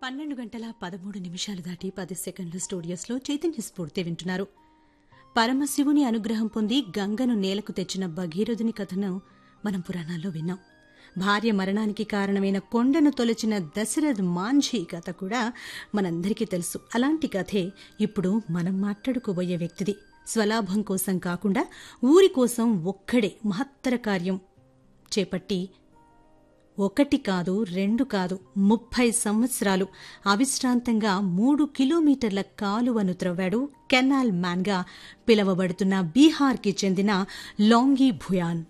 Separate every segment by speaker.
Speaker 1: పన్నెండు గంటల పదమూడు నిమిషాలు దాటి పది సెకండ్ల స్టూడియోస్లో చైతన్య స్ఫూర్తి వింటున్నారు పరమశివుని అనుగ్రహం పొంది గంగను నేలకు తెచ్చిన భగీరథుని కథను మనం పురాణాల్లో విన్నాం భార్య మరణానికి కారణమైన కొండను తొలచిన దశరథ్ మాంఝీ కథ కూడా మనందరికీ తెలుసు అలాంటి కథే ఇప్పుడు మనం మాట్లాడుకోబోయే వ్యక్తిది స్వలాభం కోసం కాకుండా ఊరి కోసం ఒక్కడే మహత్తర కార్యం చేపట్టి ఒకటి కాదు రెండు కాదు ముప్పై సంవత్సరాలు అవిశ్రాంతంగా మూడు కిలోమీటర్ల కాలువను త్రవ్వాడు కెనాల్ మ్యాన్గా పిలవబడుతున్న బీహార్కి చెందిన లాంగి భుయాన్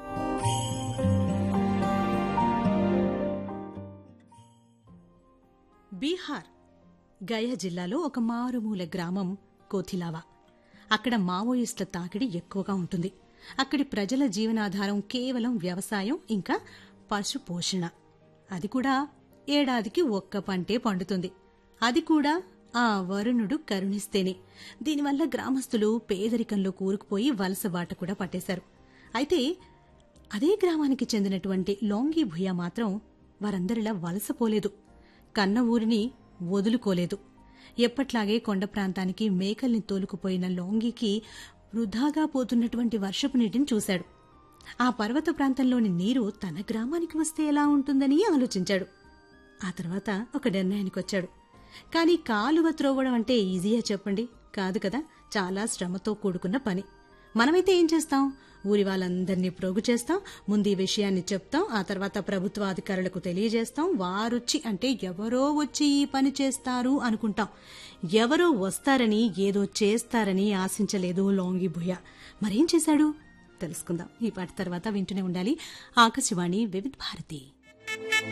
Speaker 1: బీహార్ గయ జిల్లాలో ఒక మారుమూల గ్రామం కోథిలావా అక్కడ మావోయిస్టుల తాకిడి ఎక్కువగా ఉంటుంది అక్కడి ప్రజల జీవనాధారం కేవలం వ్యవసాయం ఇంకా పశు పోషణ అది కూడా ఏడాదికి ఒక్క పంటే పండుతుంది అది కూడా ఆ వరుణుడు కరుణిస్తేనే దీనివల్ల గ్రామస్తులు పేదరికంలో కూరుకుపోయి వలస బాట కూడా పట్టేశారు అయితే అదే గ్రామానికి చెందినటువంటి లోంగి భుయ మాత్రం వారందరిలా వలసపోలేదు కన్న ఊరిని వదులుకోలేదు ఎప్పట్లాగే కొండ ప్రాంతానికి మేకల్ని తోలుకుపోయిన లోంగికి వృధాగా పోతున్నటువంటి వర్షపు నీటిని చూశాడు ఆ పర్వత ప్రాంతంలోని నీరు తన గ్రామానికి వస్తే ఎలా ఉంటుందని ఆలోచించాడు ఆ తర్వాత ఒక నిర్ణయానికి వచ్చాడు కానీ కాలువ త్రోవడం అంటే ఈజీయా చెప్పండి కాదు కదా చాలా శ్రమతో కూడుకున్న పని మనమైతే ఏం చేస్తాం ఊరి వాళ్ళందరినీ ప్రోగు చేస్తాం ముందు ఈ విషయాన్ని చెప్తాం ఆ తర్వాత ప్రభుత్వ అధికారులకు తెలియజేస్తాం వారొచ్చి అంటే ఎవరో వచ్చి ఈ పని చేస్తారు అనుకుంటాం ఎవరో వస్తారని ఏదో చేస్తారని ఆశించలేదు లోంగి భుయ మరేం చేశాడు తెలుసుకుందాం ఈ పాట తర్వాత వింటూనే ఉండాలి ఆకాశవాణి వివిధ భారతి